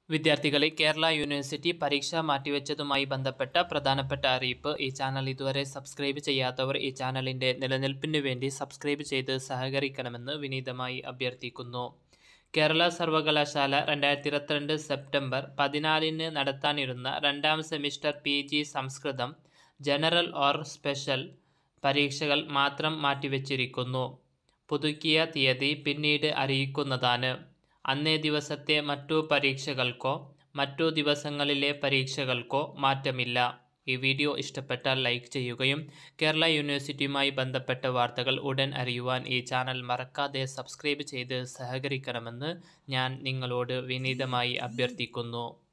വിദ്യാർത്ഥികളെ കേരള യൂണിവേഴ്സിറ്റി പരീക്ഷ മാറ്റിവെച്ചതുമായി ബന്ധപ്പെട്ട പ്രധാനപ്പെട്ട അറിയിപ്പ് ഈ ചാനൽ ഇതുവരെ സബ്സ്ക്രൈബ് ചെയ്യാത്തവർ ഈ ചാനലിൻ്റെ നിലനിൽപ്പിന് വേണ്ടി സബ്സ്ക്രൈബ് ചെയ്ത് സഹകരിക്കണമെന്ന് വിനീതമായി അഭ്യർത്ഥിക്കുന്നു കേരള സർവകലാശാല രണ്ടായിരത്തി ഇരുപത്തിരണ്ട് സെപ്റ്റംബർ പതിനാലിന് നടത്താനിരുന്ന രണ്ടാം സെമിസ്റ്റർ പി ജി സംസ്കൃതം ജനറൽ ഓർ സ്പെഷ്യൽ പരീക്ഷകൾ മാത്രം മാറ്റിവെച്ചിരിക്കുന്നു പുതുക്കിയ തീയതി പിന്നീട് അറിയിക്കുന്നതാണ് അന്നേ ദിവസത്തെ മറ്റു പരീക്ഷകൾക്കോ മറ്റു ദിവസങ്ങളിലെ പരീക്ഷകൾക്കോ മാറ്റമില്ല ഈ വീഡിയോ ഇഷ്ടപ്പെട്ടാൽ ലൈക്ക് ചെയ്യുകയും കേരള യൂണിവേഴ്സിറ്റിയുമായി ബന്ധപ്പെട്ട വാർത്തകൾ ഉടൻ അറിയുവാൻ ഈ ചാനൽ മറക്കാതെ സബ്സ്ക്രൈബ് ചെയ്ത് സഹകരിക്കണമെന്ന് ഞാൻ നിങ്ങളോട് വിനീതമായി അഭ്യർത്ഥിക്കുന്നു